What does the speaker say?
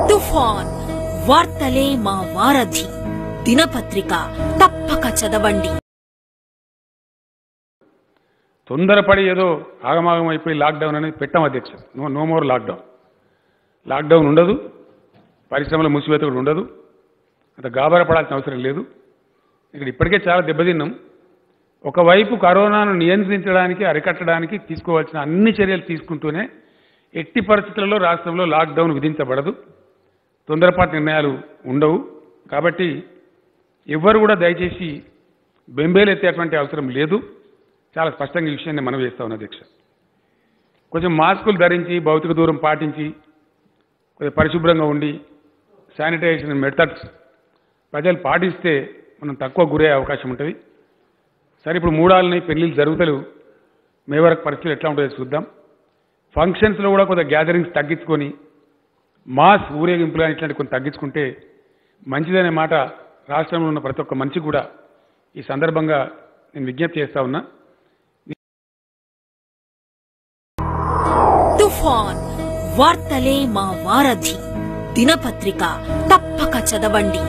తుఫాన్ వార్తలే మా వారధి దినపత్రిక తప్పక చదవండి తొందరపడి ఏదో ఆగమాగం అయిపోయి లాక్డౌన్ అనేది పెట్టాం అధ్యక్ష no no more lockdown lockdown ఉండదు పరిశ్రమల మూసివేత కూడా ఉండదు అంత గాబర పడాల్సిన అవసరం లేదు ఇక్కడ ఇప్పటికే చాలా దెబ్బతిన్నాం ఒకవైపు కరోనాను నియంత్రించడానికి అరికట్టడానికి తీసుకోవాల్సిన అన్ని చర్యలు తీసుకుంటూనే ఎట్టి పరిస్థితులలో రాష్ట్రంలో లాక్డౌన్ విధించబడదు తొందరపాటు నిర్ణయాలు ఉండవు కాబట్టి ఎవ్వరు కూడా దయచేసి బెంబేలు ఎత్తేటువంటి అవసరం లేదు చాలా స్పష్టంగా ఈ విషయాన్ని మనం చేస్తా ఉన్నాం అధ్యక్ష కొంచెం మాస్కులు ధరించి భౌతిక దూరం పాటించి కొంచెం పరిశుభ్రంగా ఉండి శానిటైజేషన్ మెథడ్స్ ప్రజలు పాటిస్తే మనం తక్కువ గురయ్యే అవకాశం ఉంటుంది సరే ఇప్పుడు మూడాలని పెళ్లిళ్ళు జరుగుతలేవు మే వరకు పరిస్థితులు ఎట్లా ఉంటుందో చూద్దాం ఫంక్షన్స్లో కూడా కొంత గ్యాదరింగ్స్ తగ్గించుకొని మాస్ ఊరేగింపులు కానీ ఇట్లాంటి కొన్ని తగ్గించుకుంటే మంచిదనే మాట రాష్ట్రంలో ఉన్న ప్రతి ఒక్క మనిషి కూడా ఈ సందర్భంగా నేను విజ్ఞప్తి చేస్తా ఉన్నా తుఫాన్ వార్తలే మా వారధి దినపత్రిక తప్పక చదవండి